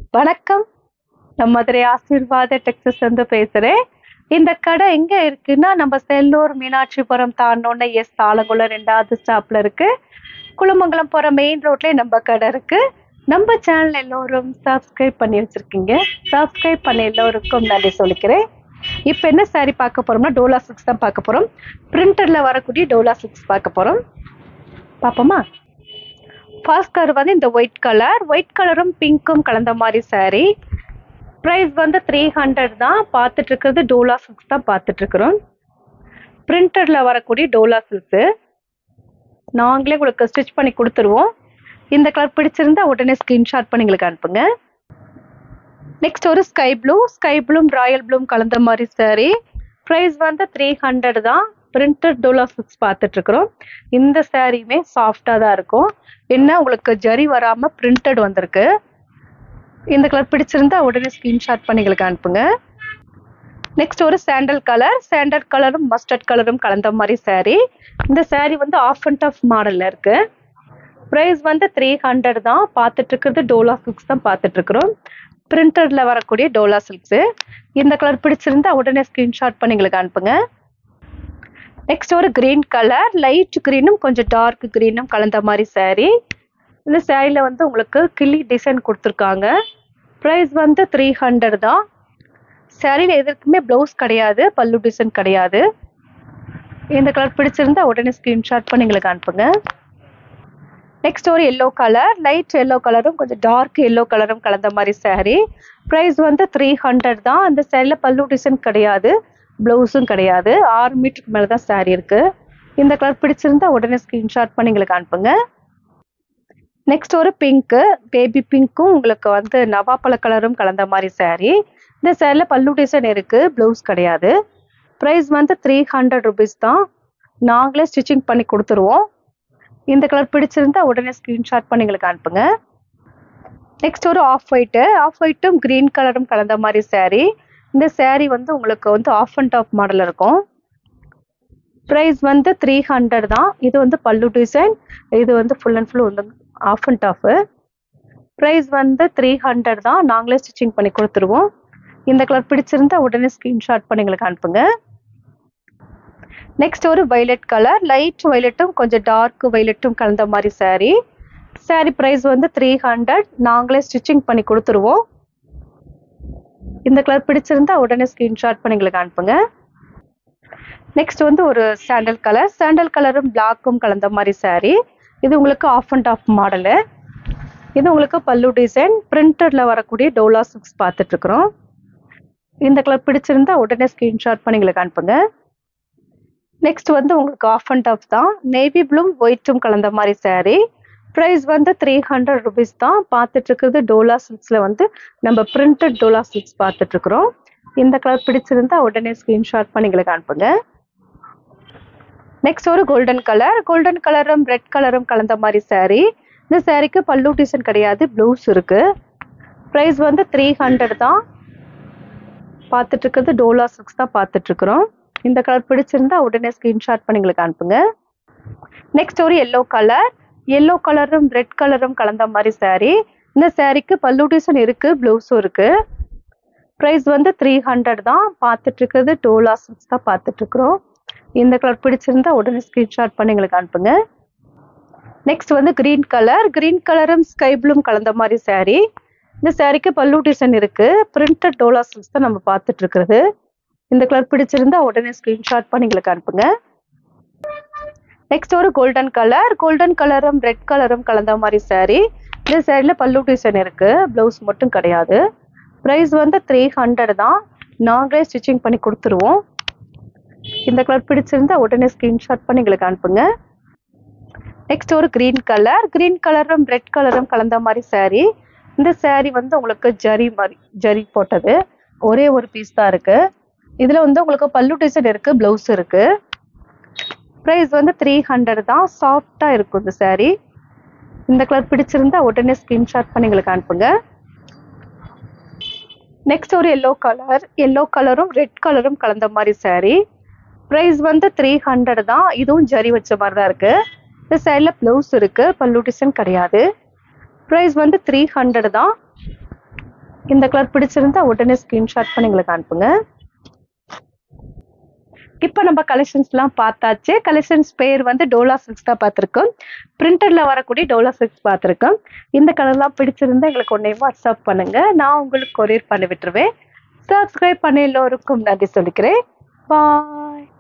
வணக்கம் நான் மதுரை ஆசீர்வாத டெக்ஸஸ் வந்து பேசுறேன் இந்த கடை எங்க இருக்குன்னா நம்ம செல்லூர் மீனாட்சிபுரம் தாண்டோன்ன எஸ் ஆலங்குளம் ரெண்டாவது ஸ்டாப்ல இருக்கு குளமங்கலம் போற மெயின் ரோட்லயே நம்ம கடை இருக்கு நம்ம சேனல் எல்லோரும் சப்ஸ்கிரைப் பண்ணி வச்சிருக்கீங்க சப்ஸ்கிரைப் பண்ண எல்லோருக்கும் நன்றி சொல்லிக்கிறேன் இப்போ என்ன saree பார்க்க போறோம்னா டோலா சிக்ஸ் தான் பார்க்க போறோம் பிரிண்டர்ல வரக்கூடிய டோலா சிக்ஸ் பார்க்க போறோம் பார்ப்போமா ஃபர்ஸ்ட் கலர் வந்து இந்த ஒயிட் கலர் ஒயிட் கலரும் பிங்க்கும் கலந்த மாதிரி saree ப்ரைஸ் வந்து த்ரீ ஹண்ட்ரட் தான் பார்த்துட்டு இருக்கிறது டோலா சில்க்ஸ் தான் பார்த்துட்டு இருக்கிறோம் பிரிண்டர்ல வரக்கூடிய டோலா சில்க்ஸு நாங்களே உங்களுக்கு ஸ்டிச் பண்ணி கொடுத்துருவோம் இந்த கலர் பிடிச்சிருந்தா உடனே ஸ்கிரீன்ஷாட் பண்ணி எங்களுக்கு அனுப்புங்க நெக்ஸ்ட் ஒரு ஸ்கை ப்ளூ ஸ்கை ப்ளூம் ராயல் ப்ளூம் கலந்த மாதிரி saree ப்ரைஸ் வந்து த்ரீ ஹண்ட்ரட் தான் பிரிண்டட் டோலா சிக்ஸ் பார்த்துட்டு இருக்கிறோம் இந்த சாரியுமே சாஃப்டாக தான் இருக்கும் என்ன உங்களுக்கு ஜரி வராமல் பிரிண்டட் வந்திருக்கு இந்த கலர் பிடிச்சிருந்தா உடனே ஸ்கிரீன்ஷாட் பண்ணி எங்களுக்கு அனுப்புங்க நெக்ஸ்ட் ஒரு சாண்டல் கலர் சாண்டல் கலரும் மஸ்டர்ட் கலரும் கலந்த மாதிரி saree இந்த saree வந்து ஆஃப் அண்ட் ஆஃப் மாடல்ல இருக்கு ப்ரைஸ் வந்து த்ரீ ஹண்ட்ரட் தான் பார்த்துட்டு இருக்கிறது டோலா சில்க்ஸ் தான் பார்த்துட்டு இருக்கிறோம் பிரிண்டட்ல வரக்கூடிய டோலா சில்க்ஸ் இந்த கலர் பிடிச்சிருந்தா உடனே ஸ்கிரீன்ஷாட் பண்ணி எங்களுக்கு அனுப்புங்க நெக்ஸ்ட் ஒரு கிரீன் கலர் லைட் கிரீனும் கொஞ்சம் டார்க் கிரீனும் கலந்த மாதிரி saree இந்த சேரீல வந்து உங்களுக்கு கிளி டிசைன் கொடுத்துருக்காங்க ப்ரைஸ் வந்து த்ரீ ஹண்ட்ரட் தான் சேரீல எதற்குமே ப்ளவுஸ் கிடையாது பல்லு டிசைன் கிடையாது இந்த கலர் பிடிச்சிருந்தா உடனே ஸ்கிரீன்ஷாட் பண்ணி எங்களுக்கு அனுப்புங்க நெக்ஸ்ட் ஒரு எல்லோ கலர் லைட் எல்லோ கலரும் கொஞ்சம் டார்க் எல்லோ கலரும் கலந்த மாதிரி saree ப்ரைஸ் வந்து த்ரீ ஹண்ட்ரட் தான் அந்த சேரீல பல்லு டிசைன் கிடையாது ப்ளவுஸும் கிடையாது ஆறு மீட்டருக்கு மேலே தான் saree இருக்கு இந்த கலர் பிடிச்சிருந்தா உடனே ஸ்கிரீன்ஷாட் பண்ணி எங்களுக்கு அனுப்புங்க நெக்ஸ்ட் ஒரு பிங்க்கு பேபி பிங்க்கும் உங்களுக்கு வந்து நவாப்பழ கலரும் கலந்த மாதிரி saree இந்த சேரீல பல்லு டிசைன் இருக்கு ப்ளவுஸ் கிடையாது ப்ரைஸ் வந்து த்ரீ ஹண்ட்ரட் ருபீஸ் தான் நாங்களே ஸ்டிச்சிங் பண்ணி கொடுத்துருவோம் இந்த கலர் பிடிச்சிருந்தா உடனே ஸ்க்ரீன்ஷாட் பண்ணி எங்களுக்கு அனுப்புங்க நெக்ஸ்ட் ஒரு ஆஃப் ஒயிட்டு ஆஃப் ஒயிட்டும் க்ரீன் கலரும் கலந்த மாதிரி saree இந்த saree வந்து உங்களுக்கு வந்து ஆஃப் அண்ட் டாப் மாடல் இருக்கும் ப்ரைஸ் வந்து த்ரீ ஹண்ட்ரட் தான் இது வந்து பல்லு டிசைன் இது வந்து ஃபுல் அண்ட் ஃபுல் வந்து ஆஃப் அண்ட் டாஃபு ப்ரைஸ் வந்து த்ரீ ஹண்ட்ரட் தான் நாங்களே ஸ்டிச்சிங் பண்ணி கொடுத்துருவோம் இந்த கலர் பிடிச்சிருந்தா உடனே ஸ்க்ரீன்ஷாட் பண்ணி எங்களுக்கு அனுப்புங்க நெக்ஸ்ட் ஒரு வைலட் கலர் லைட் வைலட்டும் கொஞ்சம் டார்க் வைலட்டும் கலந்த மாதிரி saree saree ப்ரைஸ் வந்து த்ரீ ஹண்ட்ரட் நாங்களே ஸ்டிச்சிங் பண்ணி கொடுத்துருவோம் இந்த கலர் பிடிச்சிருந்தா உடனே ஸ்க்ரீன்ஷாட் பண்ணி எங்களுக்கு அனுப்புங்க நெக்ஸ்ட் வந்து ஒரு சாண்டல் கலர் சாண்டல் கலரும் பிளாக்கும் கலந்த மாதிரி saree இது உங்களுக்கு ஆஃப் அண்ட் ஆஃப் மாடலு இது உங்களுக்கு பல்லு டிசைன் பிரிண்டட்ல வரக்கூடிய டோலா சிக்ஸ் பார்த்துட்டு இருக்கிறோம் இந்த கலர் பிடிச்சிருந்தா உடனே ஸ்க்ரீன்ஷாட் பண்ணி எங்களுக்கு அனுப்புங்க நெக்ஸ்ட் வந்து உங்களுக்கு ஆஃப் அண்ட் ஆஃப் தான் நேவி ப்ளூம் ஒயிட்டும் கலந்த மாதிரி saree ப்ரைஸ் வந்து த்ரீ ஹண்ட்ரட் ருபீஸ் தான் பார்த்துட்டு இருக்கிறது டோலா சில்க்ஸில் வந்து நம்ம பிரிண்டட் டோலா சில்க்ஸ் பார்த்துட்டு இருக்கிறோம் இந்த கலர் பிடிச்சிருந்தா உடனே ஸ்க்ரீன்ஷாட் பண்ணி எங்களுக்கு அனுப்புங்க நெக்ஸ்ட் ஒரு கோல்டன் கலர் கோல்டன் கலரும் ரெட் கலரும் கலந்த மாதிரி saree இந்த சாரீக்கு பல்லு டிசைன் கிடையாது ப்ளவுஸ் இருக்கு ப்ரைஸ் வந்து த்ரீ ஹண்ட்ரட் தான் பார்த்துட்டு இருக்கிறது டோலா சிக்ஸ் தான் பார்த்துட்டு இருக்கிறோம் இந்த கலர் பிடிச்சிருந்தா உடனே ஸ்க்ரீன்ஷாட் பண்ணி எங்களுக்கு அனுப்புங்க நெக்ஸ்ட் ஒரு எல்லோ கலர் எல்லோ கலரும் ரெட் கலரும் கலந்த மாதிரி saree இந்த சாரீக்கு பல்லு டிசைன் இருக்கு ப்ளவுஸும் இருக்கு ப்ரைஸ் வந்து த்ரீ ஹண்ட்ரட் தான் பார்த்துட்டு இருக்கிறது டோலா சிக்ஸ் தான் பார்த்துட்டு இருக்கிறோம் இந்த கலர் பிடிச்சிருந்தா உடனே ஸ்க்ரீன்ஷாட் பண்ணி எங்களுக்கு அனுப்புங்க நெக்ஸ்ட் வந்து கிரீன் கலர் கிரீன் கலரும் ஸ்கை ப்ளூம் கலந்த மாதிரி saree இந்த சாரீக்கு பல்லு டிசைன் இருக்கு பிரிண்டட் டோலா சில்க்ஸ் தான் நம்ம பார்த்துட்டு இருக்கிறது இந்த கலர் பிடிச்சிருந்தா உடனே ஸ்க்ரீன்ஷாட் பண்ணி எங்களுக்கு அனுப்புங்க நெக்ஸ்ட் ஒரு கோல்டன் கலர் கோல்டன் கலரும் ரெட் கலரும் கலந்த மாதிரி saree இந்த சேரீல பல்லு டிசைன் இருக்கு ப்ளவுஸ் மட்டும் கிடையாது ப்ரைஸ் வந்து த்ரீ ஹண்ட்ரட் தான் நாங்களே ஸ்டிச்சிங் பண்ணி கொடுத்துருவோம் இந்த கலர் பிடிச்சிருந்தா உடனே ஸ்க்ரீன்ஷாட் பண்ணி எங்களுக்கு அனுப்புங்க நெக்ஸ்ட் ஒரு கிரீன் கலர் கிரீன் கலரும் ரெட் கலரும் கலந்த மாதிரி saree இந்த saree வந்து உங்களுக்கு ஜரி மாதிரி ஜரி போட்டது ஒரே ஒரு பீஸ் தான் இருக்கு இதுல வந்து உங்களுக்கு பல்லு டிசைன் இருக்கு பிளவுஸ் இருக்கு ப்ரைஸ் வந்து த்ரீ ஹண்ட்ரட் தான் சாஃப்டா இருக்கும் இந்த saree இந்த கலர் பிடிச்சிருந்தா உடனே ஸ்கிரீன்ஷாட் பண்ணி எங்களுக்கு அனுப்புங்க நெக்ஸ்ட் ஒரு எல்லோ கலர் எல்லோ கலரும் ரெட் கலரும் கலந்த மாதிரி saree ப்ரைஸ் வந்து த்ரீ ஹண்ட்ரட் தான் இதுவும் ஜரி வச்ச மாதிரி தான் இருக்கு இந்த சைடில் ப்ளவுஸ் இருக்கு பல்லு டிசைன் கிடையாது ப்ரைஸ் வந்து த்ரீ ஹண்ட்ரட் தான் இந்த கலர் பிடிச்சிருந்தா உடனே ஸ்கிரீன்ஷாட் பண்ணி எங்களுக்கு அனுப்புங்க இப்போ நம்ம கலெக்ஷன்ஸ்லாம் பார்த்தாச்சு கலெக்ஷன்ஸ் பேர் வந்து டோலா சில்க்ஸ் தான் பார்த்துருக்கோம் பிரிண்டர்ல வரக்கூடிய டோலா சில்க்ஸ் பார்த்துருக்கோம் இந்த கலர்லாம் பிடிச்சிருந்தா எங்களுக்கு உடனே வாட்ஸ்அப் பண்ணுங்க நான் உங்களுக்கு கொரியர் பண்ணி விட்டுருவேன் சப்ஸ்கிரைப் பண்ண எல்லோருக்கும் நன்றி சொல்லிக்கிறேன் பாய்